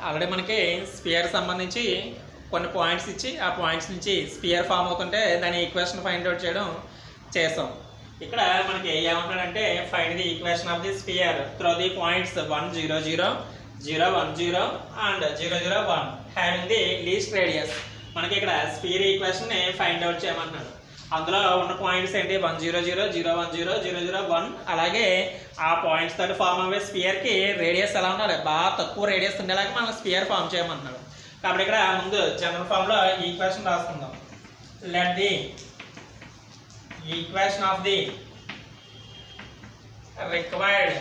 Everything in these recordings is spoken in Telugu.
ఆల్రెడీ మనకి స్పియర్ సంబంధించి కొన్ని పాయింట్స్ ఇచ్చి ఆ పాయింట్స్ నుంచి స్పియర్ ఫామ్ అవుతుంటే దాని ఈక్వేషన్ ఫైండ్ అవుట్ చేయడం చేసాం ఇక్కడ మనకి ఏమంటాడంటే find the equation of the sphere through the points one zero zero zero one zero and zero zero one having the least radius మనకి ఇక్కడ స్పియర్ ఈక్వేషన్ ఫైండ్ అవుట్ చేయమంటున్నాడు అందులో ఉన్న పాయింట్స్ ఏంటి one zero zero zero one zero zero zero one అలాగే ఆ పాయింట్స్ తోటి ఫామ్ అయ్యే స్పియర్కి రేడియస్ ఎలా ఉండాలి బాగా తక్కువ రేడియస్ ఉండేలాగా మనం స్పియర్ ఫామ్ చేయమంటున్నాడు కాబట్టి ఇక్కడ ముందు జనరల్ ఫామ్లో ఈక్వేషన్ రాసుకుందాం let the equation of the required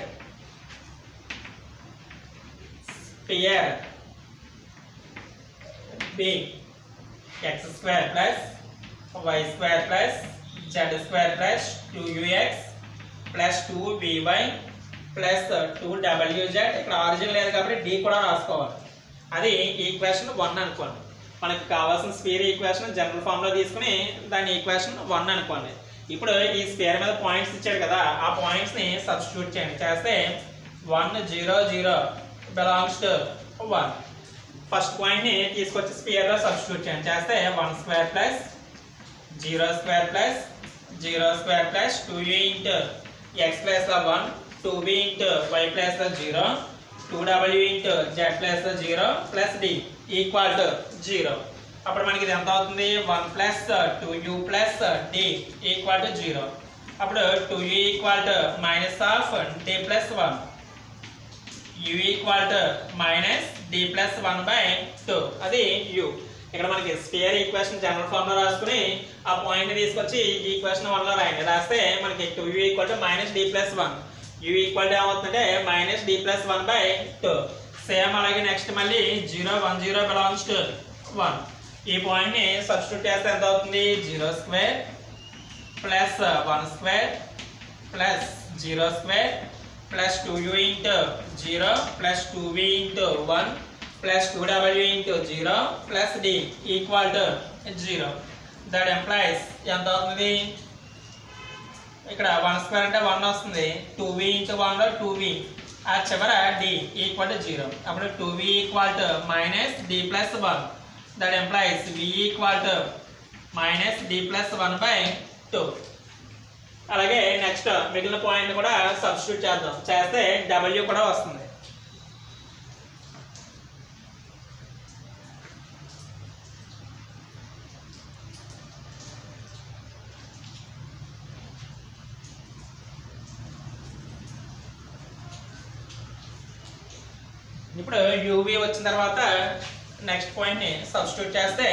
sphere be x square plus y square plus z square plus 2ux plus 2vy plus 2wz ఇక్కడ ఆరిజిన్ లేదు కాబట్టి d కూడా రాసుకోవాలి అది ఈక్వేషన్ వన్ అనుకోండి మనకి కావాల్సిన స్పియర్ ఈక్వేషన్ జనరల్ ఫామ్లో తీసుకుని దాని ఈక్వేషన్ వన్ అనుకోండి ఇప్పుడు ఈ స్పియర్ మీద పాయింట్స్ ఇచ్చాడు కదా ఆ పాయింట్స్ని సబ్స్టిట్యూట్ చేయండి చేస్తే one zero zero belongs to one first పాయింట్ని తీసుకొచ్చి స్పియర్లో సబ్స్టిట్యూట్ చేయండి చేస్తే one square plus zero square plus zero square plus two u into x plus one two v into y plus zero two డబ్ల్యూ into z plus zero plus d equal to zero అప్పుడు మనకి ఇది ఎంత అవుతుంది one plus two u plus d equal to zero అప్పుడు two you equal to minus of D plus one u equal to minus D plus one by two అది యూ ఇక్కడ మనకి స్పియర్ ఈక్వేషన్ జనరల్ ఫామ్ లో రాసుకుని ఆ పాయింట్ తీసుకొచ్చి ఈ ఈక్వేషన్ వన్ లో రాయండి రాస్తే మనకి two you equal to minus D plus one u equal to ఏమవుతుందంటే minus D plus one by two same అలాగే నెక్స్ట్ మళ్ళీ zero one zero belongs to one ఈ పాయింట్ ని సబ్స్టిట్యూట్ చేస్తే ఎంత అవుతుంది zero square plus one square plus zero square plus two u into zero plus two v into one plus two డబ్ల్యూ into zero plus d equal to zero that implies ఎంత అవుతుంది ఇక్కడ వన్ స్క్వేర్ అంటే వన్ వస్తుంది టూ వి ఇంటూ వన్లో టూ వి ఆ చివర డి ఈక్వల్ టు జీరో అప్పుడు two v equal to minus D plus one that implies v equal to minus D plus one by two అలాగే నెక్స్ట్ మిగిలిన పాయింట్ కూడా సబ్స్టిట్యూట్ చేద్దాం చేస్తే డబ్ల్యూ కూడా వస్తుంది ఇప్పుడు యూవి వచ్చిన తర్వాత నెక్స్ట్ పాయింట్ని సబ్స్టిట్యూట్ చేస్తే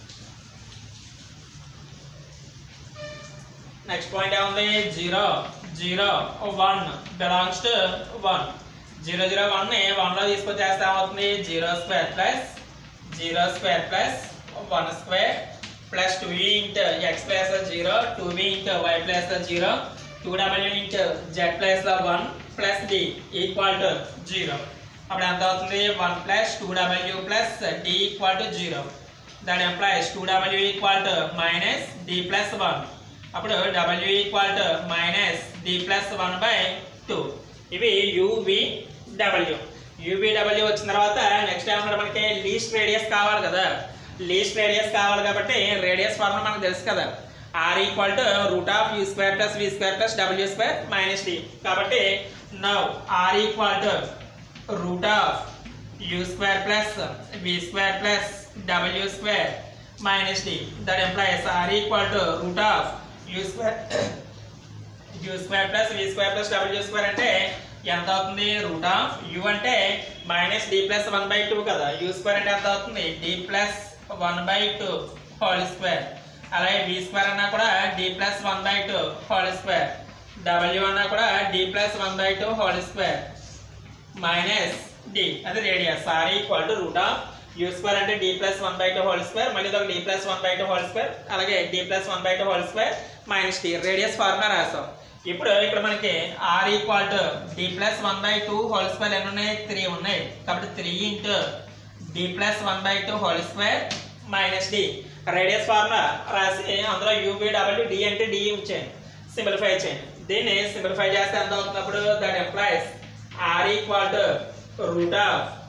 నెక్స్ట్ పాయింట్ ఏముంది zero zero one belongs to one zero zero one ని వన్ లో తీసుకొచ్చి చేస్తే ఏమవుతుంది zero square plus zero square plus one square plus two into x plus zero two v into y plus zero two డబ్ల్యూ into z plus one plus d equal to zero అప్పుడు ఎంత అవుతుంది one plus two W plus d equal to zero that implies two W equal to minus D plus one అప్పుడు డబ్ల్యూ equal to minus D plus one by two ఇవి యూవి డబ్ల్యూ యూవి డబ్ల్యూ వచ్చిన తర్వాత నెక్స్ట్ ఏమన్నా మనకి లీస్ట్ రేడియస్ కావాలి కదా లీస్ట్ రేడియస్ కావాలి కాబట్టి రేడియస్ ఫార్ములా మనకు తెలుసు కదా R equal to root of you square plus we square plus W square minus D కాబట్టి now R equal to root of you square plus we square plus W square minus D that implies R equal to root of you square U square plus we square plus W square అంటే ఎంత అవుతుంది రూట్ ఆఫ్ యూ అంటే minus D plus one by two కదా యూ స్క్వేర్ అంటే ఎంత అవుతుంది d plus one by two whole square అలాగే వి స్క్వేర్ అన్నా కూడా d plus one by two whole square డబ్ల్యూ అన్నా కూడా d plus one by two whole square minus d అది radius r equal to root of you square అంటే d plus one by two whole square మళ్ళీ ఒక d plus one by two whole square అలాగే d plus one by two whole square minus d radius formula రాసాం ఇప్పుడు ఇక్కడ మనకి r equal to d plus one by two whole square ఎన్ని ఉన్నాయి త్రీ ఉన్నాయి కాబట్టి three into d plus one by two whole square minus d radius formula రాసి అందులో యూబీ డబ్ల్యూ డి అంటే డి ఉంచేయండి సింప్లిఫై చేయండి దీన్ని సింప్లిఫై చేస్తే ఎంత అవుతున్నప్పుడు that implies r equal to root of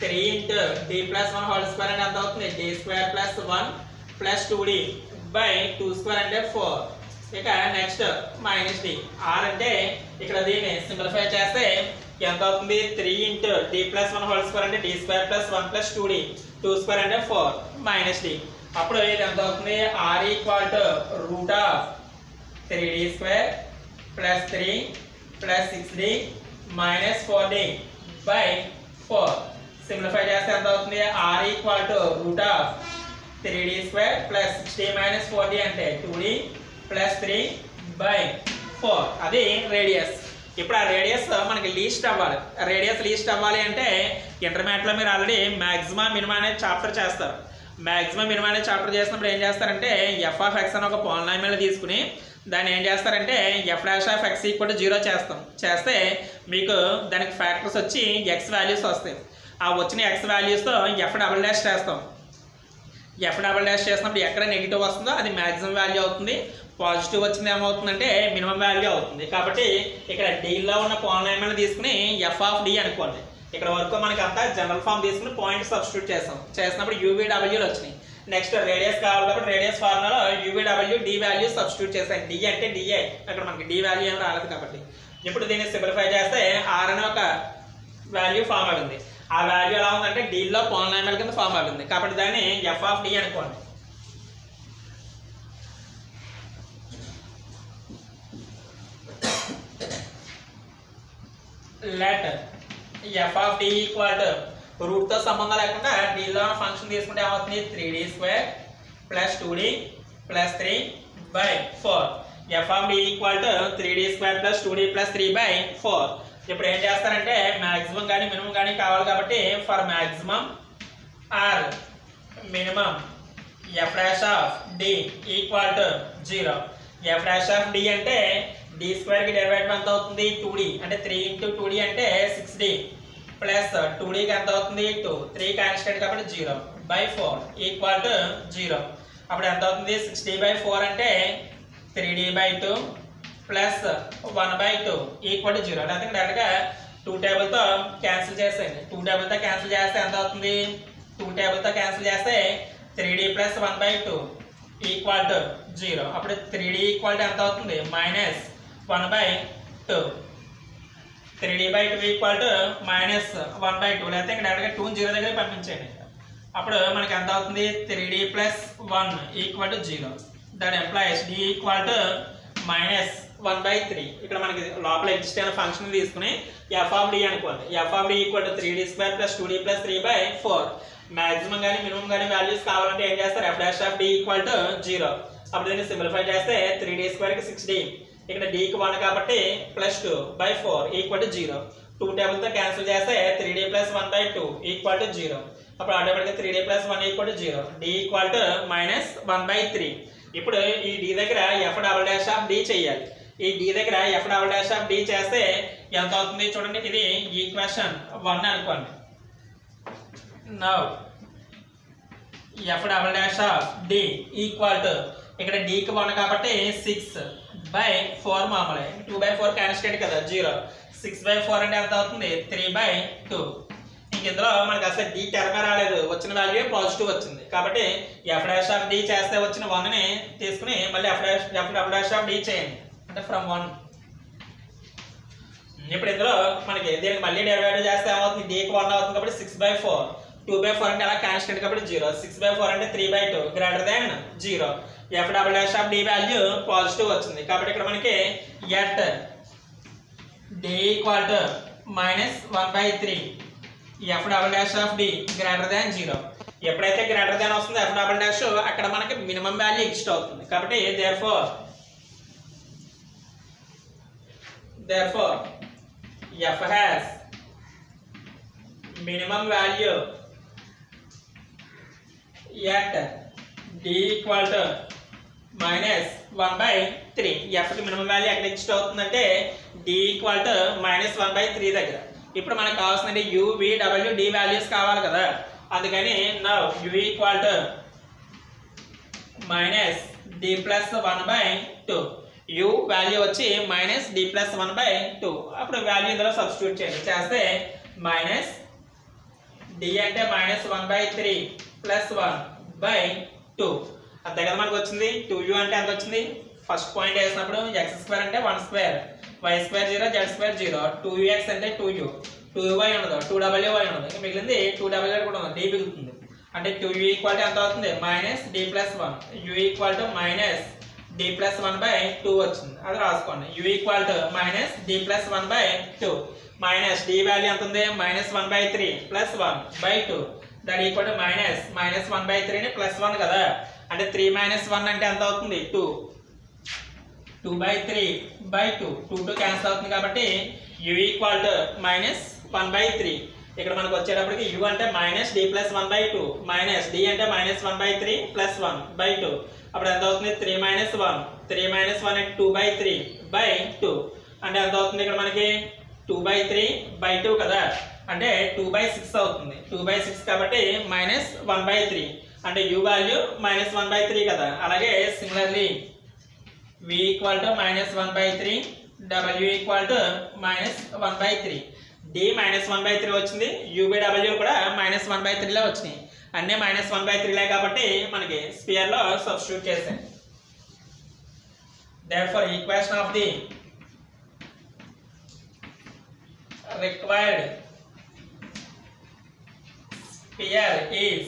three into d plus one whole square అంటే ఎంత అవుతుంది d square plus one plus two d by two square అంటే ఫోర్ ఇక నెక్స్ట్ మైనస్ డి ఆర్ అంటే ఇక్కడ దీన్ని సింప్లిఫై చేస్తే ఎంత అవుతుంది three into d plus one whole square అంటే d square plus one plus two d two square అంటే ఫోర్ మైనస్ డి అప్పుడు ఇది ఎంత అవుతుంది r equal to root of three d square plus three plus six d minus four d by four simplify చేస్తే ఎంత అవుతుంది r equal to root of three d square plus six d minus four d అంటే two d plus three by four అది రేడియస్ ఇప్పుడు ఆ రేడియస్ మనకి లీస్ట్ అవ్వాలి రేడియస్ లీస్ట్ అవ్వాలి అంటే ఇంటర్మీడియట్లో మీరు ఆల్రెడీ మ్యాక్సిమం మినిమం అనేది చాప్టర్ చేస్తారు మ్యాక్సిమం మినిమం అనేది చాప్టర్ చేసినప్పుడు ఏం చేస్తారంటే ఎఫ్ ఆఫ్ ఎక్స్ అని ఒక పాలినామియల్ తీసుకుని దాన్ని ఏం చేస్తారంటే f dash of x equal zero చేస్తాం చేస్తే మీకు దానికి ఫ్యాక్టర్స్ వచ్చి ఎక్స్ వాల్యూస్ వస్తాయి ఆ వచ్చిన ఎక్స్ వాల్యూస్తో ఎఫ్ డబల్ డాష్ చేస్తాం ఎఫ్ డబల్ డాష్ చేసినప్పుడు ఎక్కడ నెగిటివ్ వస్తుందో అది మ్యాక్సిమం వాల్యూ అవుతుంది పాజిటివ్ వచ్చింది ఏమవుతుందంటే మినిమం వాల్యూ అవుతుంది కాబట్టి ఇక్కడ డీలో ఉన్న పాలినామియల్ తీసుకుని ఎఫ్ ఆఫ్ డి అనుకోండి ఇక్కడ వరకు మనకి అంతా జనరల్ ఫామ్ తీసుకుని పాయింట్ సబ్స్టిట్యూట్ చేస్తాం చేసినప్పుడు యూవీడబ్ల్యూలు వచ్చినాయి నెక్స్ట్ రేడియస్ కావాలి కాబట్టి రేడియస్ ఫార్ములాలో యూవీడబ్ల్యూ డి వాల్యూ సబ్స్టిట్యూట్ చేస్తాను డి అంటే డిఐ అక్కడ మనకి డి వాల్యూ ఏం రాలేదు కాబట్టి ఇప్పుడు దీన్ని సింప్లిఫై చేస్తే ఆర్ అనే ఒక వాల్యూ ఫామ్ అవుతుంది ఆ వాల్యూ ఎలా ఉందంటే డీల్లో పాలినామియల్ కింద ఫామ్ అవుతుంది కాబట్టి దాన్ని ఎఫ్ ఆఫ్ డి అనుకోండి let f of d equal to root తో సంబంధం లేకుండా డీలో ఫంక్షన్ తీసుకుంటే ఏమవుతుంది three d square plus two d plus three by four f of d equal to three d square plus two d plus three by four ఇప్పుడు ఏం చేస్తారంటే మాక్సిమం కానీ మినిమం కానీ కావాలి కాబట్టి for maximum or minimum f dash of d equal to zero f dash of D అంటే డి స్క్వేర్ కి డెరివేటివ్ ఎంత అవుతుంది టూ డి అంటే త్రీ ఇంటూ టూ డి అంటే సిక్స్ డి ప్లస్ టూ డికి ఎంత అవుతుంది టూ త్రీ కాన్స్టెంట్ కాబట్టి zero by four equal to zero అప్పుడు ఎంత అవుతుంది సిక్స్ డి బై ఫోర్ అంటే three d by two plus one by two equal to zero లేకపోతే డైరెక్ట్గా టూ టేబుల్తో క్యాన్సిల్ చేసేయండి టూ టేబుల్తో క్యాన్సిల్ చేస్తే ఎంత అవుతుంది టూ టేబుల్తో క్యాన్సిల్ చేస్తే three d plus one by two equal to zero అప్పుడు త్రీ డి ఈక్వల్ టు ఎంత అవుతుంది minus one by two three d by two equal to minus one by two లేకపోతే ఇక్కడ డైరెక్ట్గా టూ జీరో దగ్గర పంపించండి అప్పుడు మనకి ఎంత అవుతుంది three d plus one equal to zero that implies d equal to minus one by three ఇక్కడ మనకి లోపల ఎగ్జిస్ట్ అయిన ఫంక్షన్ తీసుకుని ఎఫ్ ఆఫ్ డి అనుకోండి f of d equal to three d square plus two d plus three by four maximum కానీ మినిమం కానీ వాల్యూస్ కావాలంటే ఏం చేస్తారు f dash of d equal to zero అప్పుడు దీన్ని సింప్లిఫై చేస్తే త్రీ డి స్క్వేర్కి సిక్స్ డి ఇక్కడ డీకి వన్ కాబట్టి plus two by four equal to zero two టేబుల్తో క్యాన్సిల్ చేస్తే three d plus one by two equal to zero అప్పుడు ఆటోమేటిక్గా three d plus one equal to zero d equal to minus one by three ఇప్పుడు ఈ డి దగ్గర f double dash of d చేయాలి ఈ డి దగ్గర f double dash of d చేస్తే ఎంత అవుతుంది చూడండి ఇది ఈక్వేషన్ వన్ అనుకోండి now f double dash of d equal to ఇక్కడ డికి వన్ కాబట్టి సిక్స్ బై ఫోర్ మామూలే టూ బై ఫోర్ కాన్స్టెంట్ కదా జీరో సిక్స్ బై ఫోర్ అంటే ఎంత అవుతుంది త్రీ బై టూ ఇంక ఇందులో మనకి అసలు డి తెరమే రాలేదు వచ్చిన వాల్యూ పాజిటివ్ వచ్చింది కాబట్టి ఎఫ్ డాష్ ఆఫ్ డి చేస్తే వచ్చిన వన్ని తీసుకుని మళ్ళీ f dash f double dash of d చేయండి అంటే ఫ్రమ్ వన్ ఇప్పుడు ఇందులో మనకి దీనికి మళ్ళీ డెరివేటివ్ చేస్తే ఏమవుతుంది డీకి వన్ అవుతుంది కాబట్టి six by four two by four అంటే అలా కాన్స్టెంట్ కాబట్టి జీరో సిక్స్ బై ఫోర్ అంటే three by two greater than zero f double dash of d value positive వచ్చింది కాబట్టి ఇక్కడ మనకి at d equal to minus one by three f double dash of d greater than zero ఎప్పుడైతే గ్రేటర్ దాన్ వస్తుందో ఎఫ్ డబుల్ డాష్ అక్కడ మనకి మినిమం వాల్యూ ఎగ్జిస్ట్ అవుతుంది కాబట్టి therefore therefore f has minimum value at d equal to minus one by three ఎఫ్కి మినిమం వాల్యూ ఎక్కడ ఎగ్జిస్ట్ అవుతుందంటే d equal to minus one by three దగ్గర ఇప్పుడు మనకు కావాల్సిందంటే యూ వి డబ్ల్యూ డి వాల్యూస్ కావాలి కదా అందుకని నా u equal to minus D plus one by two u value వచ్చి minus D plus one by two అప్పుడు వాల్యూ ఇందులో సబ్స్టిట్యూట్ చేయండి చేస్తే మైనస్ డి అంటే minus one by three plus one by two అంతే కదా మనకు వచ్చింది టూ యూ అంటే ఎంత వచ్చింది ఫస్ట్ పాయింట్ వేసినప్పుడు ఎక్స్ స్క్వేర్ అంటే one square y square zero z square zero two x అంటే టూ యూ టూ వై ఉండదు టూ డబ్ల్యూ వై ఉండదు ఇంకా మిగిలింది టూ డబ్ల్యూ కూడా ఉండదు డి మిగులుతుంది అంటే టూ యూ ఈక్వల్ టు ఎంత అవుతుంది minus D plus one u equal to minus D plus one by two వచ్చింది అది రాసుకోండి u equal to minus D plus one by two minus d value ఎంత ఉంది minus one by three plus one by two that equal to minus minus one by త్రీని ప్లస్ వన్ కదా అంటే త్రీ మైనస్ వన్ అంటే ఎంత అవుతుంది two two by three by two two two cancel అవుతుంది కాబట్టి u equal to minus one by three ఇక్కడ మనకు వచ్చేటప్పటికి యూ అంటే minus D plus one by two minus d అంటే minus one by three plus one by two అప్పుడు ఎంత అవుతుంది three minus one three minus one అంటే two by three by two అంటే ఎంత అవుతుంది ఇక్కడ మనకి two by three by two కదా అంటే టూ బై సిక్స్ అవుతుంది టూ బై సిక్స్ కాబట్టి మైనస్ వన్ బై త్రీ అంటే you value minus one by three కదా అలాగే similarly v equal to minus 1 by 3 w equal to minus 1 by 3 d minus 1 by 3 వచ్చింది u by w కూడా minus 1 by 3 లో వచ్చినాయి అన్నీ మైనస్ వన్ బై త్రీలే కాబట్టి మనకి స్పియర్ లో సబ్స్టిట్యూట్ చేసాం therefore equation of the required sphere is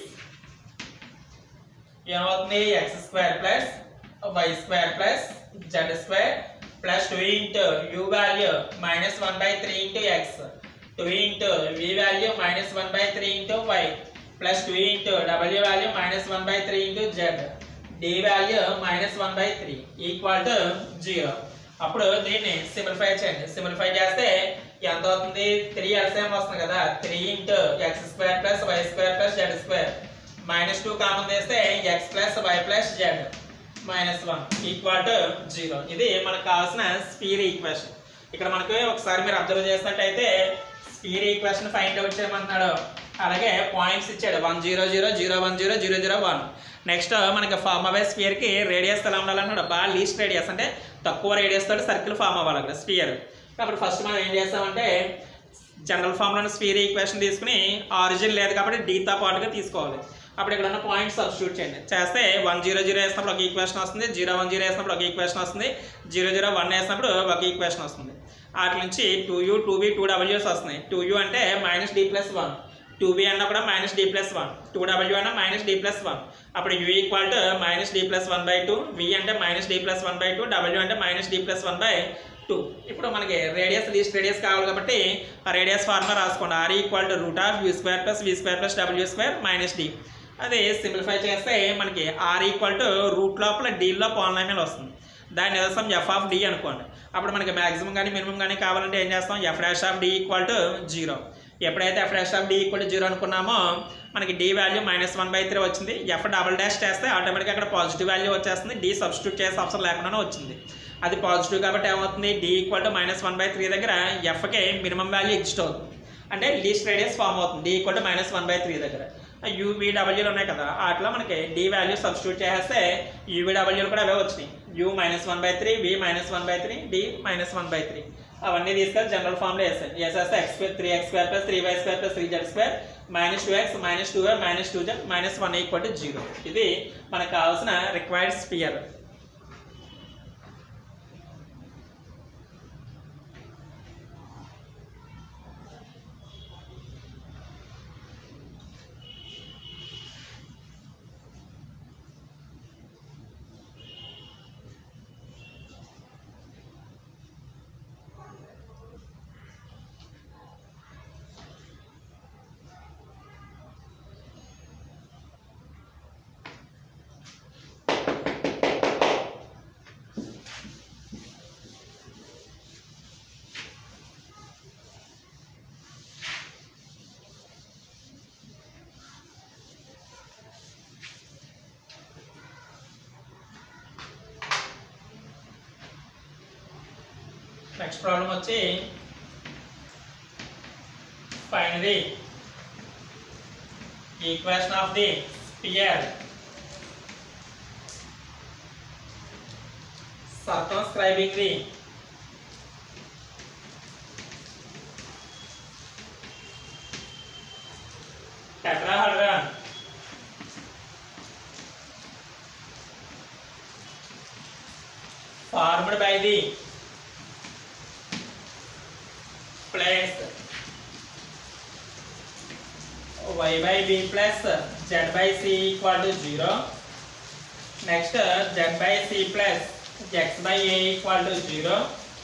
ఏమవుతుంది x square plus y square plus z square plus two into u value minus one by three into x two into v value minus one by three into y plus two into డబ్ల్యూ value minus one by three into z d value minus one by three equal to zero అప్పుడు దీన్ని సింప్లిఫై చేయండి సింప్లిఫై చేస్తే ఎంత అవుతుంది త్రీ ఎల్సిఎం వస్తుంది కదా three into x square plus y square plus z square minus two common చేస్తే x plus y plus z minus one equal to zero ఇది మనకు కావాల్సిన స్పీర్ ఈక్వేషన్ ఇక్కడ మనకి ఒకసారి మీరు అబ్జర్వ్ చేసినట్టయితే స్పీర్ ఈక్వేషన్ ఫైండ్ అవుట్ చేయమంటున్నాడు అలాగే పాయింట్స్ ఇచ్చాడు one zero zero zero one zero zero zero one next మనకి ఫార్మ్ అవ్వే స్పియర్కి రేడియస్ ఎలా ఉండాలన్నాడు బాగా లీస్ట్ రేడియస్ అంటే తక్కువ రేడియస్ తోటి సర్కిల్ ఫామ్ అవ్వాలి అక్కడ స్పియర్ కాబట్టి ఫస్ట్ మనం ఏం చేస్తామంటే జనరల్ ఫామ్లోని స్పీర్ ఈక్వేషన్ తీసుకుని ఆరిజిన్ లేదు కాబట్టి డీతో పాటుగా తీసుకోవాలి అప్పుడు ఇక్కడ ఉన్న పాయింట్స్ సబ్స్టిట్యూట్ చేయండి చేస్తే వన్ జీరో జీరో వేసినప్పుడు ఒక ఈక్వేషన్ వస్తుంది జీరో వన్ జీరో వేసినప్పుడు ఒక ఈక్వేషన్ వస్తుంది జీరో జీరో వన్ వేసినప్పుడు ఒక ఈక్వేషన్ వస్తుంది వాటి నుంచి two u two b two డబ్ల్యూస్ వస్తున్నాయి టూ యూ అంటే minus D plus one two b అన్న కూడా minus D plus one two డబ్ల్యూ అన్న మైనస్ డి ప్లస్ వన్ అప్పుడు u equal to minus D plus one by two v అంటే minus D plus one by two డబ్ల్యూ అంటే minus D plus one by two ఇప్పుడు మనకి రేడియస్ లీస్ట్ రేడియస్ కావాలి కాబట్టి ఆ రేడియస్ ఫార్ములా రాసుకోండి are equal to root of you square plus we square plus W square minus d అది సింప్లిఫై చేస్తే మనకి ఆర్ ఈక్వల్ టు రూట్ లోపల డీలో పాలనైమల్ వస్తుంది దాని నిదర్శనం ఎఫ్ ఆఫ్ డి అనుకోండి అప్పుడు మనకి మాక్సిమం కానీ మినిమం కానీ కావాలంటే ఏం చేస్తాం f dash of d equal to zero ఎప్పుడైతే f dash of d equal to zero అనుకున్నామో మనకి d value minus one by three వచ్చింది ఎఫ్ డబల్ డాష్ చేస్తే ఆటోమేటిక్గా అక్కడ పాజిటివ్ వాల్యూ వచ్చేస్తుంది డి సబ్స్టిట్యూట్ చేసే అవసరం లేకుండానే వచ్చింది అది పాజిటివ్ కాబట్టి ఏమవుతుంది d equal to minus one by three దగ్గర ఎఫ్కి మినిమం వాల్యూ ఎగ్జిస్ట్ అవుతుంది అంటే లీస్ట్ రేడియస్ ఫామ్ అవుతుంది d equal to minus one by three దగ్గర యూవీడబ్ల్యూలు ఉన్నాయి కదా అట్లా మనకి డి వాల్యూ సబ్స్టిట్యూట్ చేస్తే యూవీడబ్ల్యూలు కూడా అవే వచ్చినాయి u minus one by three v minus one by three d minus one by three అవన్నీ తీసుకొని జనరల్ ఫామ్లో వేస్తాయి వేసేస్తే x square three x square plus three y square plus three z square minus two x minus two y minus two z minus one equal to zero ఇది మనకు కావాల్సిన రిక్వైర్డ్ స్పియర్ నెక్స్ట్ ప్రాబ్లం వచ్చి finally equation of the sphere circumscribing the formed by the place y by b plus z by c equal to 0 next z by c plus x by a equal to 0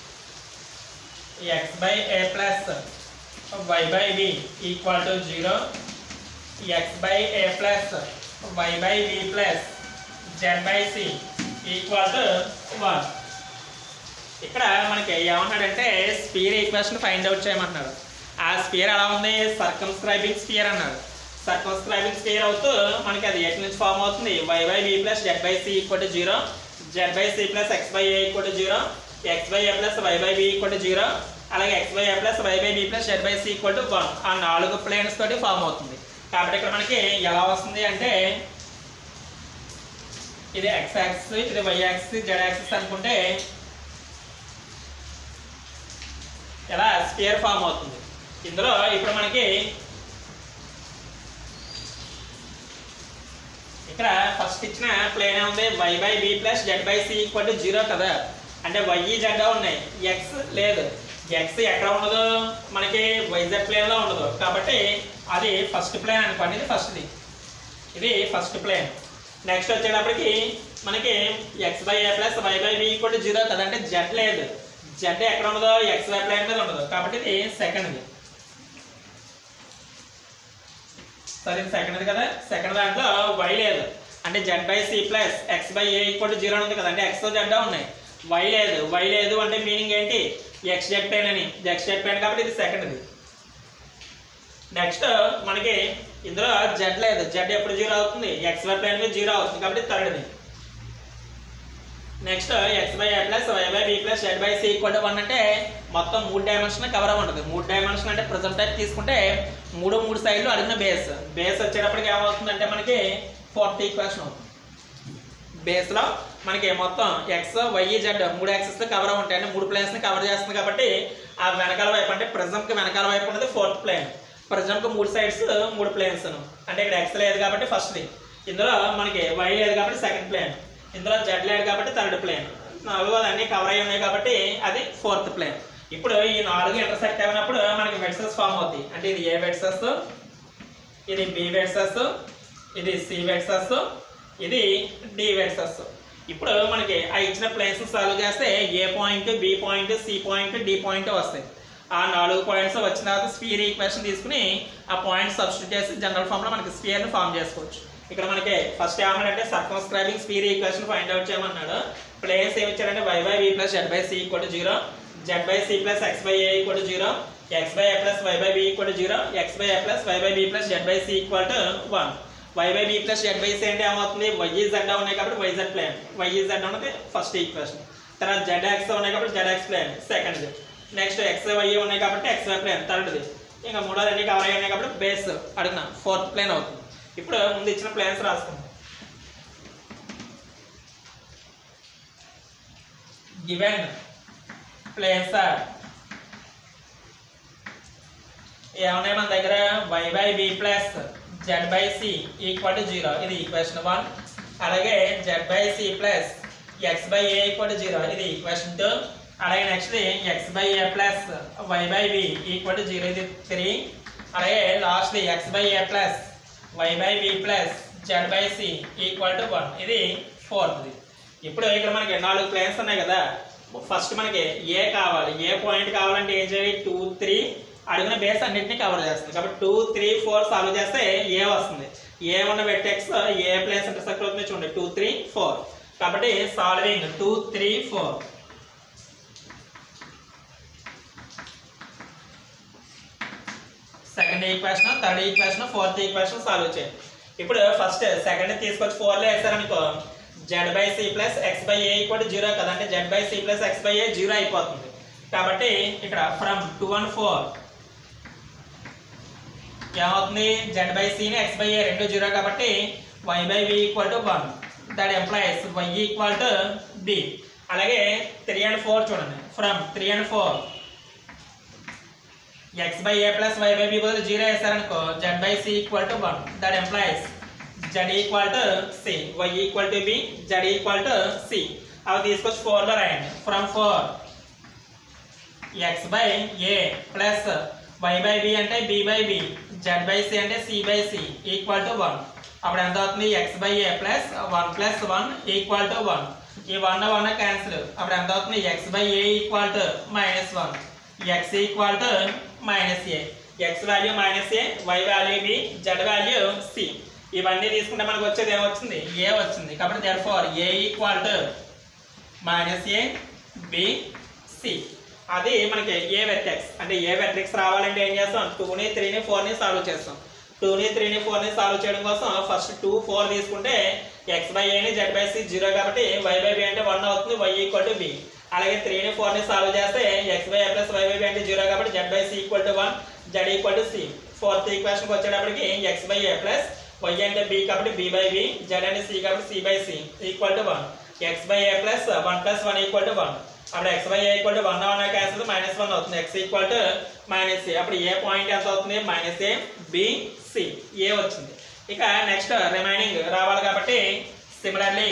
x by a plus y by b equal to 0 x by a plus y by b plus z by c equal to 1 ఇక్కడ మనకి ఏమన్నాడంటే స్పీర్ ఈక్వేషన్ ఫైండ్ అవుట్ చేయమంటున్నాడు ఆ స్పియర్ ఎలా ఉంది సర్కమ్స్క్రైబింగ్ స్పియర్ అన్నాడు సర్కమ్స్క్రైబింగ్ స్పియర్ అవుతూ మనకి అది ఎట్ నుంచి ఫామ్ అవుతుంది y by b plus z by c equal to zero z by c plus x by a equal to zero x by a plus y by b equal to zero అలాగే x by a plus y by b plus z by c equal to one ఆ నాలుగు ప్లేన్స్ తోటి ఫామ్ అవుతుంది కాబట్టి ఇక్కడ మనకి ఎలా వస్తుంది అంటే ఇది ఎక్స్ యాక్సిస్ ఇది వై యాక్సిస్ జెడ్ యాక్సిస్ అనుకుంటే ఎలా స్పియర్ ఫామ్ అవుతుంది ఇందులో ఇప్పుడు మనకి ఇక్కడ ఫస్ట్ ఇచ్చిన ప్లేన్ ఉంది y by b plus z by c equal to zero కదా అంటే వై జెడ్ ఉన్నాయి ఎక్స్ లేదు ఎక్స్ ఎక్కడ ఉండదు మనకి వైజెడ్ ప్లేన్లో ఉండదు కాబట్టి అది ఫస్ట్ ప్లేన్ అనుకోండి ఇది ఫస్ట్ది ఇది ఫస్ట్ ప్లేన్ నెక్స్ట్ వచ్చేటప్పటికి మనకి x by a plus y by b equal to zero కదా అంటే జెడ్ లేదు జెడ్ ఎక్కడ ఉండదు ఎక్స్ వై ప్లేన్ మీద ఉండదు కాబట్టి ఇది సెకండ్ది సరే సెకండ్ కదా సెకండ్ దాంట్లో వై లేదు అంటే z by c plus x by a equal to zero ఉంది కదా అంటే ఎక్స్ జెడ్ ఉన్నాయి వై లేదు వై లేదు అంటే మీనింగ్ ఏంటి ఎక్స్ జెడ్ పెయిన్ అని ఎక్స్ జెడ్ పెయిన్ కాబట్టి ఇది సెకండ్ది నెక్స్ట్ మనకి ఇందులో జెడ్ లేదు జెడ్ ఎప్పుడు జీరో అవుతుంది ఎక్స్ వై ప్లేన్ మీద జీరో అవుతుంది కాబట్టి థర్డ్ది next x by a plus y by b plus z by c equal to one అంటే మొత్తం మూడు డైమెన్షన్ కవర్ అవ్వ ఉంటుంది మూడు డైమెన్షన్ అంటే ప్రజెంట్ టైప్ తీసుకుంటే మూడు మూడు సైడ్లు అడిగిన బేస్ బేస్ వచ్చేటప్పటికి ఏమవుతుందంటే మనకి ఫోర్త్ ఈక్వేషన్ అవుతుంది బేస్లో మనకి మొత్తం ఎక్స్ వై జెడ్ మూడు యాక్సెస్లు కవర్ ఉంటాయి అంటే మూడు ప్లేన్స్ని కవర్ చేస్తుంది కాబట్టి ఆ వెనకాల వైపు అంటే ప్రిజంకి వెనకాల వైపు ఉన్నది ఫోర్త్ ప్లేన్ ప్రిజంకి మూడు సైడ్స్ మూడు ప్లేన్స్ అంటే ఇక్కడ ఎక్స్ లేదు కాబట్టి ఫస్ట్ది ఇందులో మనకి వై లేదు కాబట్టి సెకండ్ ప్లేన్ ఇందులో జెడ్ లేదు కాబట్టి థర్డ్ ప్లేన్ నాలుగు అన్నీ కవర్ అయి ఉన్నాయి కాబట్టి అది ఫోర్త్ ప్లేన్ ఇప్పుడు ఈ నాలుగు ఇంటర్సెక్ట్ అయినప్పుడు మనకి వెడ్సెస్ ఫామ్ అవుతాయి అంటే ఇది ఏ వెడ్సెస్ ఇది బి వెడ్సెస్ ఇది సి వెడ్సెస్ ఇది డి వెడ్సెస్ ఇప్పుడు మనకి ఆ ఇచ్చిన ప్లేన్స్ సాల్వ్ చేస్తే A point B point C point D point వస్తాయి ఆ నాలుగు పాయింట్స్ వచ్చిన తర్వాత స్పియర్ ఈక్వేషన్ తీసుకుని ఆ పాయింట్ సబ్స్టిట్యూట్ చేసి జనరల్ ఫామ్లో మనకి స్పియర్ని ఫామ్ చేసుకోవచ్చు ఇక్కడ మనకి ఫస్ట్ ఏమన్నాడంటే circumscribing sphere equation find out చేయమన్నాడు ప్లేన్స్ ఏమి ఇచ్చారంటే y by b plus z by c equal to zero z by c plus x by a equal to zero x by a plus y by b equal to zero x by a plus y by b plus z by c equal to one y by b plus z by c అంటే ఏమవుతుంది వై జెడ్ ఉన్నాయి కాబట్టి why z plane y z ఉన్నది ఫస్ట్ ఈక్వేషన్ తర్వాత జెడ్ ఎక్స్ ఉన్నాయి కాబట్టి జెడ్ ఎక్స్ ప్లేన్ సెకండ్ది నెక్స్ట్ ఎక్స్ వై ఉన్నాయి కాబట్టి ఎక్స్ వై ప్లేన్ థర్డ్ది ఇంకా మూడోది అన్ని కవర్ అయ్యి ఉన్నాయి కాబట్టి బేస్ అడిగిన ఫోర్త్ ప్లేన్ అవుతుంది ఇప్పుడు ముందు ఇచ్చిన ప్లేన్స్ రాసుకుందాం గివెన్ ప్లేన్స్ ఆర్ ఏమున్నాయి మన దగ్గర y by b plus z by c equal to zero ఇది ఈక్వేషన్ వన్ అలాగే z by c plus x by a equal to zero ఇది ఈక్వేషన్ టూ అలాగే next x by a plus y by b equal to zero ఇది త్రీ అలాగే last x by a plus y by b plus z by c equal to one ఇది ఫోర్త్ది ఇప్పుడు ఇక్కడ మనకి నాలుగు ప్లేన్స్ ఉన్నాయి కదా ఫస్ట్ మనకి ఏ కావాలి ఏ పాయింట్ కావాలంటే ఏం చేయాలి టూ త్రీ అడిగిన బేస్ అన్నింటినీ కవర్ చేస్తుంది కాబట్టి టూ త్రీ ఫోర్ సాల్వ్ చేస్తే ఏ వస్తుంది ఏ ఉన్న వెట్టెక్స్ ఏ ప్లేస్ ఇంటర్సెక్ట్ అవుతుంది చూడండి టూ త్రీ ఫోర్ కాబట్టి solving two three four second equation third equation fourth equation solve చేయండి ఇప్పుడు ఫస్ట్ సెకండ్ తీసుకొచ్చి ఫోర్లో వేసారనుకో z by c plus x by a equal zero కదంటే z by c plus x by a zero అయిపోతుంది కాబట్టి ఇక్కడ ఫ్రమ్ టూ అండ్ ఫోర్ ఏమవుతుంది జెడ్ బై సిని ఎక్స్ బై ఏ రెండు జీరో కాబట్టి y by b equal to one that implies why equal to b అలాగే త్రీ అండ్ ఫోర్ చూడండి from three and four x by a plus y by b బదులు జీరో వేసారనుకో z by c equal to one that implies z equal to c y equal to b z equal to c అవి తీసుకొచ్చి ఫోర్లో రాయండి from four x by a plus y by b అంటే b by b z by c అంటే c by c equal to one అప్పుడు ఎంత అవుతుంది x by a plus one plus one equal to one ఈ వన్ వన్ క్యాన్సిల్ అప్పుడు ఎంత అవుతుంది x by a equal to minus one x equal to minus a x value minus a y value b z value c ఇవన్నీ తీసుకుంటే మనకు వచ్చేది ఏమొచ్చింది ఏ వచ్చింది కాబట్టి therefore A equal to minus a B c అది మనకి ఏ వెర్టెక్స్ అంటే ఏ వెర్టెక్స్ రావాలంటే ఏం చేస్తాం టూని త్రీని ఫోర్ని సాల్వ్ చేస్తాం టూని త్రీని ఫోర్ని సాల్వ్ చేయడం కోసం ఫస్ట్ టూ ఫోర్ తీసుకుంటే ఎక్స్ బై ఏని జెడ్ బై సి జీరో కాబట్టి వై బై బి అంటే వన్ అవుతుంది వై ఈక్వల్ టు బి అలాగే త్రీని ఫోర్ని సాల్వ్ చేస్తే x by a plus y by b అంటే జీరో కాబట్టి z by c equal to one z equal to c fourth ఈక్వేషన్కి వచ్చేటప్పటికి x by a plus y అంటే బి కాబట్టి బి బై బి జెడ్ అంటే సి కాబట్టి C by c equal to one x by a plus one plus one equal to one అప్పుడు x by a equal to one one cancel minus one అవుతుంది x equal to minus a అప్పుడు ఏ పాయింట్ ఎంత అవుతుంది minus a B c A వచ్చింది ఇక నెక్స్ట్ రిమైనింగ్ రావాలి కాబట్టి సిమిలర్లీ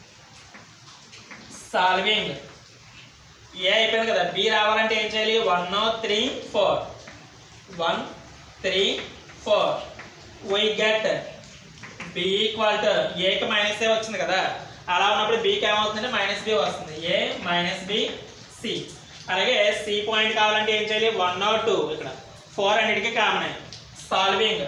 సాల్వింగ్ ఏ అయిపోయింది కదా బి రావాలంటే ఏం చేయాలి one three four one three four we get B equal to ఏకి మైనస్ ఏ వచ్చింది కదా అలా ఉన్నప్పుడు బీకి ఏమవుతుందంటే మైనస్ బి వస్తుంది ఏ మైనస్ బి సి అలాగే సి పాయింట్ కావాలంటే ఏం చేయాలి వన్ ఆర్ టూ ఇక్కడ ఫోర్ అన్నిటికీ common solving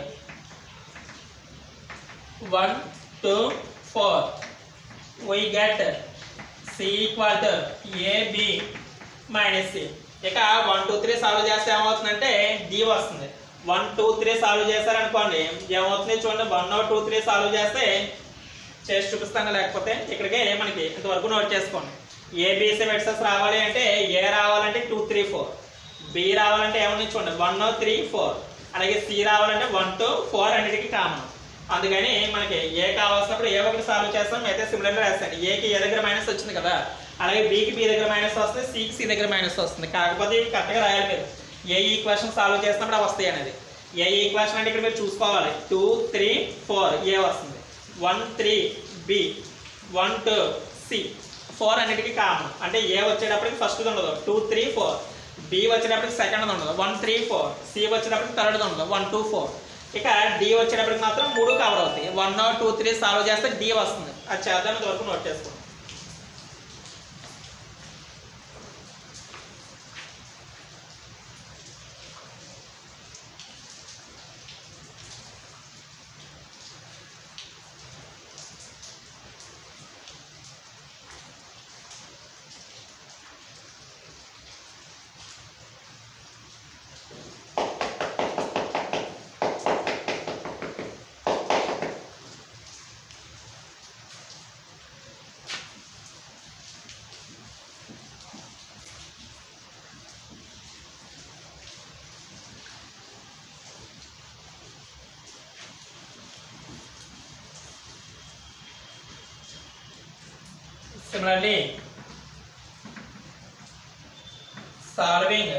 one two four we get C equal to a minus minus c one two three solve చేస్తే ఏమవుతుందంటే డి వస్తుంది వన్ టూ త్రీ సాల్వ్ చేశారనుకోండి ఏమవుతుంది చూడండి వన్ టూ త్రీ సాల్వ్ చేస్తే చేసి చూపిస్తాను లేకపోతే ఇక్కడికే మనకి ఇంతవరకు నోట్ చేసుకోండి ఏబిసి వెక్సెస్ రావాలి అంటే ఏ రావాలంటే టూ త్రీ ఫోర్ బి రావాలంటే ఏమని చూడండి వన్ త్రీ ఫోర్ అలాగే సి రావాలంటే వన్ టూ ఫోర్ అన్నిటికీ కామన్ అందుకని మనకి ఏ కావాల్సినప్పుడు ఏ ఒకటి సాల్వ్ చేస్తాం అయితే సిమిలర్గా రాస్తాను ఏకి ఏ దగ్గర మైనస్ వచ్చింది కదా అలాగే బీకి బి దగ్గర మైనస్ వస్తుంది సికి సి దగ్గర మైనస్ వస్తుంది కాకపోతే ఇవి కరెక్ట్గా రాయాలి మీరు ఏ ఈక్వేషన్ సాల్వ్ చేసినప్పుడు అవి వస్తాయి అనేది ఏ ఈక్వేషన్ అంటే ఇక్కడ మీరు చూసుకోవాలి టూ త్రీ ఫోర్ ఏ వస్తుంది one three B one two C four అన్నిటికీ కామన్ అంటే ఏ వచ్చేటప్పటికి ఫస్ట్ ఉండదు టూ త్రీ ఫోర్ బి వచ్చేటప్పటికి సెకండ్ ఉండదు వన్ త్రీ ఫోర్ సి వచ్చేటప్పటికి థర్డ్ ఉండదు వన్ టూ ఫోర్ ఇక డి వచ్చేటప్పటికి మాత్రం మూడు కవర్ అవుతాయి వన్ టూ త్రీ సాల్వ్ చేస్తే డి వస్తుంది అది చేద్దాం వరకు నోట్ చేసుకోండి Similarly, solving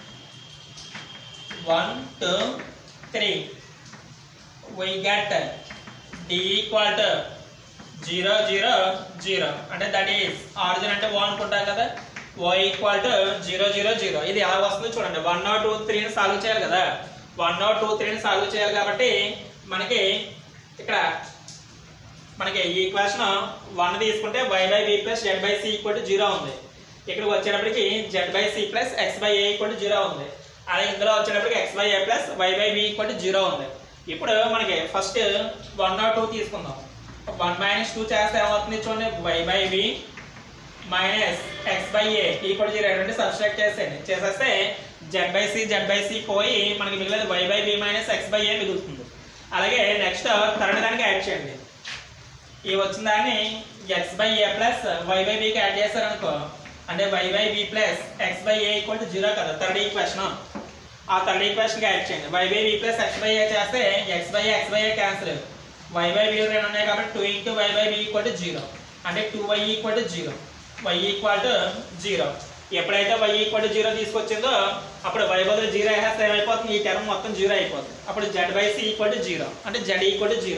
1, 2, 3, we get d equal to 0, 0, 0. అంటే దట్ ఈస్ ఆరిజిన్ అంటే 1 అనుకుంటాం కదా y equal to zero zero zero ఇది ఎలా వస్తుందో చూడండి వన్ నాట్ టూ త్రీని సాల్వ్ చేయాలి కదా వన్ నాట్ టూ త్రీని సాల్వ్ చేయాలి కాబట్టి మనకి ఇక్కడ మనకి ఈ ఈక్వేషన్ వన్ తీసుకుంటే y by b plus z by c equal to zero ఉంది ఇక్కడికి వచ్చేటప్పటికి z by c plus x by a equal to zero ఉంది అలాగే ఇందులో వచ్చేటప్పటికి x by a plus y by b equal to zero ఉంది ఇప్పుడు మనకి ఫస్ట్ వన్ నాట్ టూ తీసుకుందాం వన్ మైనస్ టూ చేస్తే ఏమవుతుంది చూడండి y by b minus x by a equal zero రెండు సబ్స్ట్రాక్ట్ చేసేయండి చేసేస్తే z by c z by c పోయి మనకి మిగిలేదు y by b minus x by a మిగులుతుంది అలాగే నెక్స్ట్ థర్డ్ దానికి యాడ్ చేయండి ఈ వచ్చిన దాన్ని x by a plus y by బికి యాడ్ చేశారనుకో అంటే y by b plus x by a equal to zero కదా థర్డ్ ఈక్వేషన్ ఆ థర్డ్ ఈక్వేషన్కి యాడ్ చేయండి y by b plus x by a చేస్తే x by x by a cancel y by b రెండు ఉన్నాయి కాబట్టి two into y by b equal to zero అంటే two y equal to zero y equal to zero ఎప్పుడైతే వై ఈక్వల్ టు జీరో తీసుకొచ్చిందో అప్పుడు వై బదులు జీరో వేస్తే ఏమైపోతుంది ఈ టర్మ్ మొత్తం జీరో అయిపోతుంది అప్పుడు z by c equal to zero అంటే జెడ్ ఈక్వల్ టు జీరో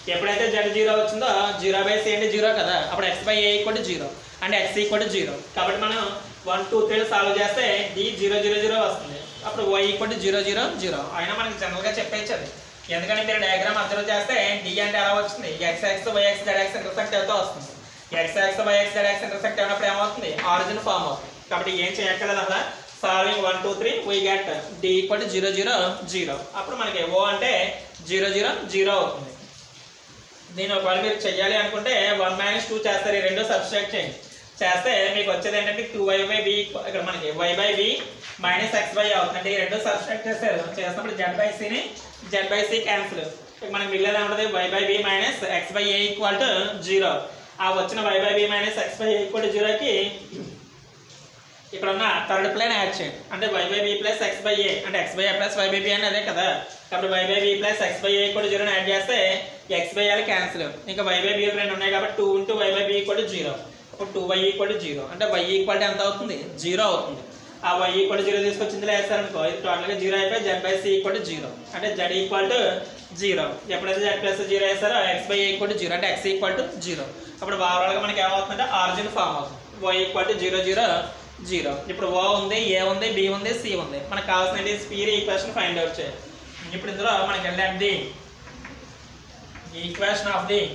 ఎప్పుడైతే జెడ్ జీరో వచ్చిందో జీరో బై సి అంటే జీరో కదా అప్పుడు x by a equal to zero అంటే ఎక్స్ ఈక్వల్ టు జీరో కాబట్టి మనం వన్ టూ త్రీ సాల్వ్ చేస్తే డి జీరో జీరో జీరో వస్తుంది అప్పుడు y equal to zero zero zero అయినా మనకి జనరల్గా చెప్పేయచ్చు అది ఎందుకంటే మీరు డయాగ్రామ్ అబ్జర్వ్ చేస్తే డి అంటే ఎలా వచ్చింది x x y x z x intersect అవుతూ వస్తుంది x x y x z x intersect అయినప్పుడు ఏమవుతుంది ఆరిజిన్ ఫామ్ అవుతుంది కాబట్టి ఏం చేయక్కర్లేదు అసలు solving one two three we get d equal to zero zero zero అప్పుడు మనకి ఓ అంటే జీరో జీరో జీరో అవుతుంది దీని ఒకవేళ మీరు చెయ్యాలి అనుకుంటే వన్ మైనస్ టూ చేస్తారు ఈ రెండు సబ్స్ట్రాక్ట్ చేయండి చేస్తే మీకు వచ్చేది ఏంటంటే టూ వై బై బి ఇక్కడ మనకి y by b minus x by అవుతుంది ఈ రెండు సబ్స్ట్రాక్ట్ చేస్తారు చేసినప్పుడు జెడ్ బై సిని జెడ్ బై సి క్యాన్సిల్ మనకి మిగిలిన ఉంటుంది y by b minus x by a equal to zero ఆ వచ్చిన y by b minus x by a equal to జీరోకి ఇక్కడ ఉన్న థర్డ్ ప్లేన్ యాడ్ చేయండి అంటే y by b plus x by a అంటే x by a plus y by B అని అదే కదా కాబట్టి y by b plus x by a కూడా జీరో యాడ్ చేస్తే ఎక్స్ బై ఏలు క్యాన్సిల్ ఇంకా వై బై బి రెండు ఉన్నాయి కాబట్టి two into y by b equal zero అప్పుడు టూ వై ఈక్వల్ జీరో అంటే వై ఈక్వల్ ఎంత అవుతుంది జీరో అవుతుంది ఆ వై ఈక్వల్ జీరో తీసుకొచ్చి ఇందులో వేస్తారనుకో ఇది టోటల్గా జీరో అయిపోయి z by c equal zero అంటే జెడ్ ఈక్వల్ టు జీరో ఎప్పుడైతే జెడ్ ప్లస్ జీరో వేస్తారో x by equal to zero అంటే ఎక్స్ ఈక్వల్ టు జీరో అప్పుడు ఓవరాల్గా మనకి ఏమవుతుందంటే ఆరిజిన్ ఫామ్ అవుతుంది y equal to zero zero zero ఇప్పుడు ఓ ఉంది ఏ ఉంది బి ఉంది సి ఉంది మనకు కావాల్సిన స్పీర్ ఈక్వేషన్ ఫైండ్ అవుట్ చేయాలి ఇప్పుడు ఇందులో మనకి వెళ్ళండి equation of the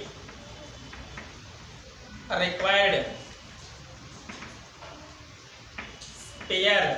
required sphere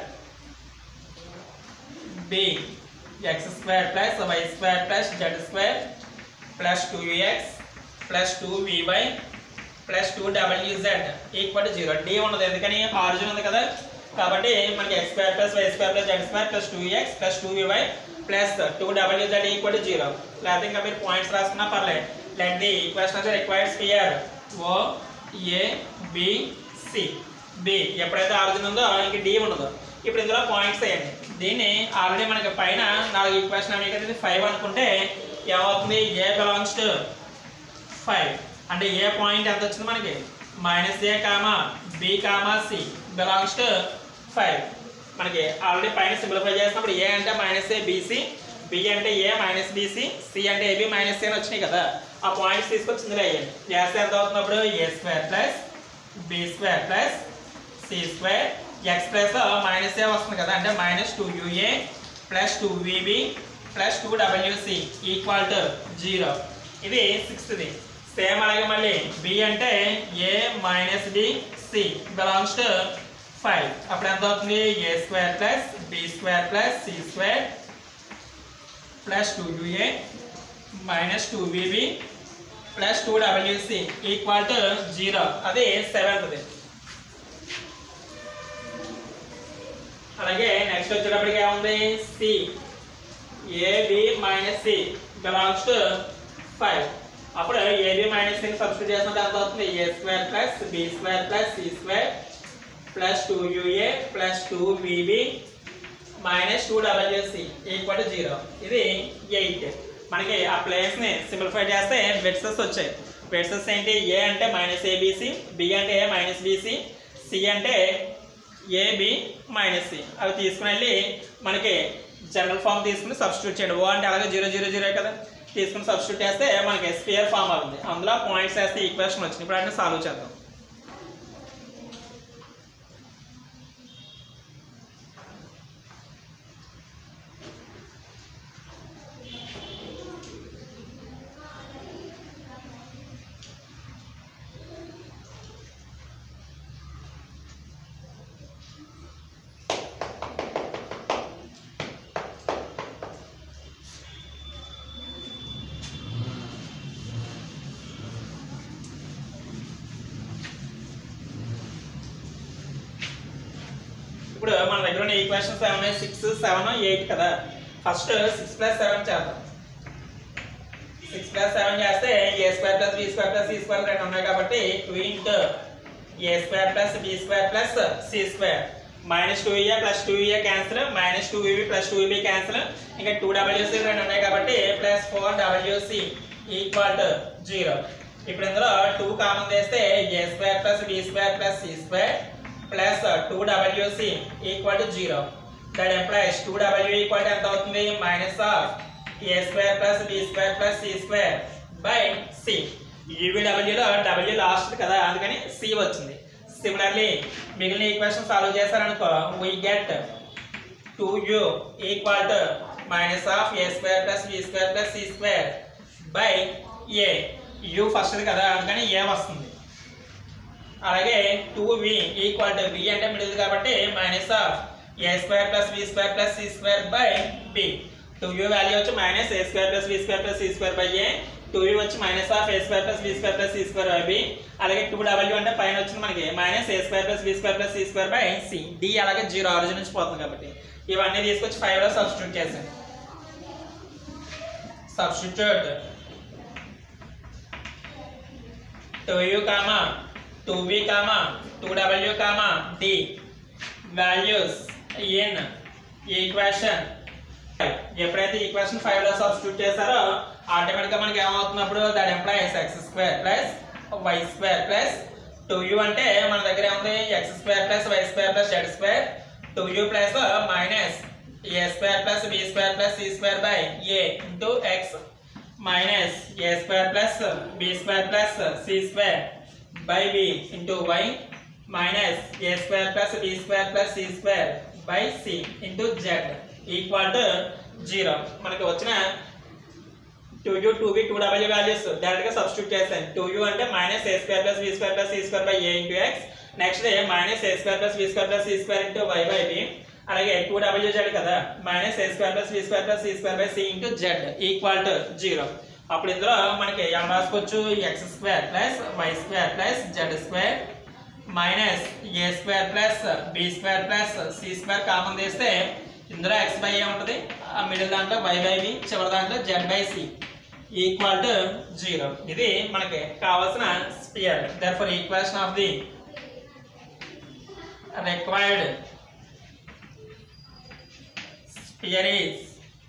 be x square plus y square plus z square plus two x plus two y plus two డబ్ల్యూ z equal to zero d ఉండదు ఎందుకని ఆరిజిన్ ఉంది కదా కాబట్టి మనకి x square plus y square plus z square plus two x plus two y plus two డబ్ల్యూ జెడ్ ఈక్వల్ టు జీరో లేకపోతే ఇంకా మీరు పాయింట్స్ రాసుకున్నా పర్లేదు let the equation of required sphere O A B C be ఎప్పుడైతే ఆరిజిన్ ఉందో ఇంక డి ఉండదు ఇప్పుడు ఇందులో పాయింట్స్ వేయండి దీన్ని ఆల్రెడీ మనకి పైన నాలుగు ఈక్వేషన్ అనేవి కదా ఫైవ్ అనుకుంటే ఏమవుతుంది ఏ బిలాంగ్స్ టు ఫైవ్ అంటే ఏ పాయింట్ ఎంత వచ్చింది మనకి minus a comma b comma c belongs to five మనకి ఆల్రెడీ పైన సింప్లిఫై చేసినప్పుడు ఏ అంటే మైనస్ ఏ బీసీ బి అంటే ఏ మైనస్ బీసీ సి అంటే ఏబి మైనస్ ఏ అని వచ్చినాయి కదా ఆ పాయింట్స్ తీసుకొచ్చి ఇందులో వేయండి చేస్తే ఎంత అవుతున్నప్పుడు a square plus B square plus C square x plus minus a వస్తుంది కదా అంటే minus two u a plus two v b plus two WC equal to zero ఇది సిక్స్త్ది సేమ్ అలాగే మళ్ళీ బి అంటే a minus b c belongs to five అప్పుడు ఎంత అవుతుంది a square plus B square plus C square plus two u a minus two v b plus two WC equal to zero అది సెవెంత్ది అలాగే నెక్స్ట్ వచ్చేటప్పటికి ఏముంది c a b minus c belongs to five అప్పుడు ఏబి మైనస్ సిని సబ్స్టిట్యూట్ చేసినప్పుడు ఎంత అవుతుంది a square plus B square plus C square plus two u a plus two v b minus two WC equal to zero ఇది ఎయిట్ మనకి ఆ ప్లేస్ని సింప్లిఫై చేస్తే వెట్సెస్ వచ్చాయి వెట్సెస్ ఏంటి ఏ అంటే మైనస్ ఏబిసి బి అంటే ఏ మైనస్ బీసీ సి అంటే ఏబి మైనస్ సి అవి తీసుకుని వెళ్ళి మనకి జనరల్ ఫామ్ తీసుకుని సబ్స్టిట్యూట్ చేయండి ఓ అంటే అలాగే జీరో జీరో జీరో కదా తీసుకుని సబ్స్టిట్యూట్ చేస్తే మనకి స్పియర్ ఫామ్ అవుతుంది అందులో పాయింట్స్ వేస్తే ఈక్వేషన్ వచ్చింది ఇప్పుడు అంటే సాల్వ్ చేద్దాం ఇప్పుడు మన దగ్గర ఉన్న ఈక్వేషన్స్ ఏమన్నాయి సిక్స్ సెవెన్ ఎయిట్ కదా ఫస్ట్ సిక్స్ ప్లస్ సెవెన్ చేద్దాం సిక్స్ ప్లస్ సెవెన్ చేస్తే ఏ square plus B square plus C square రెండు ఉన్నాయి కాబట్టి two into a square plus B square plus C square minus two a plus two a cancel minus two e b plus two e b cancel ఇంకా టూ డబ్ల్యూసి రెండు ఉన్నాయి కాబట్టి ప్లస్ ఫోర్ డబ్ల్యూసి ఈక్వల్ టు జీరో ఇప్పుడు ఇందులో టూ కామన్ చేస్తే ఏ square plus B square plus C square plus two WC equal to zero that implies two W equal to ఎంత అవుతుంది minus of A square plus B square plus C square by C యూవీడబ్ల్యూలో డబ్ల్యూ లాస్ట్ కదా అందుకని సి వచ్చింది సిమిలర్లీ మిగిలిన ఈక్వేషన్ సాల్వ్ చేశారనుకో we get two you equal to minus of A square plus B square plus C square by A U ఫస్ట్ది కదా అందుకని ఏ వస్తుంది అలాగే two v equal to b అంటే మిడిల్ కాబట్టి minus of A square plus B square plus C square by b two u value వచ్చి minus a square plus B square plus C square by a two u వచ్చి minus of A square plus B square plus C square by b అలాగే టూ డబ్ల్యూ అంటే పైన వచ్చింది మనకి minus a square plus B square plus C square by C D అలాగే జీరో ఆరిజిన్ నుంచి పోతుంది కాబట్టి ఇవన్నీ తీసుకొచ్చి ఫైవ్ లో సబ్స్టిట్యూట్ చేశాను substitute two u comma two v comma two డబ్ల్యూ comma d values in equation ఎప్పుడైతే ఈక్వేషన్ ఫైవ్ లో సబ్స్టిట్యూట్ చేశారో ఆటోమేటిక్ గా మనకి ఏమవుతున్నప్పుడు that implies x square plus y square plus two u అంటే మన దగ్గర ఏముంది x square plus y square plus z square two u plus minus a square plus B square plus C square by a into x minus a square plus B square plus C square by b into y minus a square plus B square plus C square by c into z equal to zero మనకి వచ్చిన two u two b two డబ్ల్యూ వాల్యూస్ డైరెక్ట్ గా సబ్స్టిట్యూట్ చేస్తాను టూ యూ అంటే minus a square plus B square plus C square by a into x next minus a square plus B square plus C square into y by b అలాగే టూ డబ్ల్యూ జెడ్ కదా minus a square plus B square plus C square by c into z equal to zero అప్పుడు ఇందులో మనకి ఏం రాసుకోవచ్చు x square plus y square plus z square minus a square plus B square plus C square common తీస్తే ఇందులో ఎక్స్ బై ఏ ఉంటుంది ఆ మిడిల్ దాంట్లో వై బై బి చివరి దాంట్లో z by c equal to zero ఇది మనకి కావాల్సిన sphere therefore equation of the required sphere is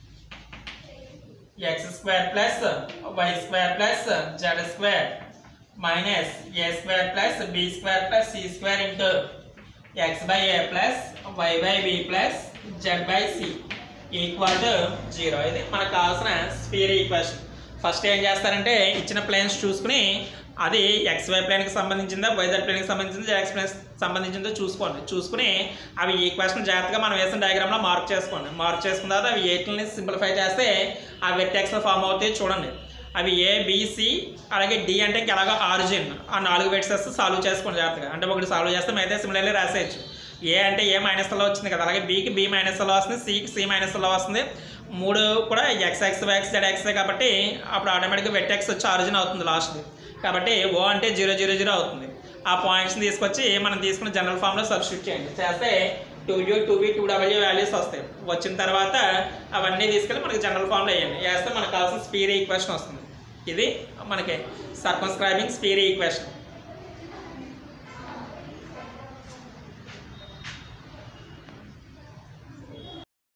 x square plus y square plus z square minus a square plus b square plus c square into x by a plus y by b plus z by c equal to zero ఇది మనకు కావాల్సిన స్పీర్ ఈక్వేషన్ ఫస్ట్ ఏం చేస్తారంటే ఇచ్చిన ప్లేన్స్ చూసుకుని అది ఎక్స్ వై ప్లేన్కి సంబంధించిందా వైజెడ్ ప్లేన్కి సంబంధించిందా ఎక్స్ ప్లేన్ సంబంధించిందో చూసుకోండి చూసుకుని అవి ఈక్వేషన్ జాగ్రత్తగా మనం వేసిన డయాగ్రామ్లో మార్క్ చేసుకోండి మార్క్ చేసుకున్న తర్వాత అవి ఎయిట్ని సింప్లిఫై చేస్తే ఆ వెక్టెక్స్ ఫామ్ అవుతాయి చూడండి అవి ఏ బిసి అలాగే డి అంటే ఇంక ఎలాగో ఆరిజిన్ ఆ నాలుగు వెక్టర్స్ సాల్వ్ చేసుకోండి జాగ్రత్తగా అంటే ఒకటి సాల్వ్ చేస్తే అయితే సిమిలర్లీ రాసేయచ్చు ఏ అంటే ఏ మైనస్లో వచ్చింది కదా అలాగే బీకి బి మైనస్లో వస్తుంది సికి సి మైనస్లో వస్తుంది మూడు కూడా x x x z x కాబట్టి అప్పుడు ఆటోమేటిక్గా వెట్టెక్స్ వచ్చి ఆరిజిన్ అవుతుంది లాస్ట్ కాబట్టి ఓ అంటే జీరో జీరో జీరో అవుతుంది ఆ పాయింట్స్ని తీసుకొచ్చి మనం తీసుకున్న జనరల్ ఫామ్లో సబ్స్టిట్యూట్ చేయండి చేస్తే two u two b two డబ్ల్యూ వాల్యూస్ వస్తాయి వచ్చిన తర్వాత అవన్నీ తీసుకెళ్ళి మనకి జనరల్ ఫామ్లో వేయండి వేస్తే మనకు కావాల్సిన స్పీర్ ఈక్వేషన్ వస్తుంది ఇది మనకి సర్కమ్స్క్రైబింగ్ స్పీర్ ఈక్వేషన్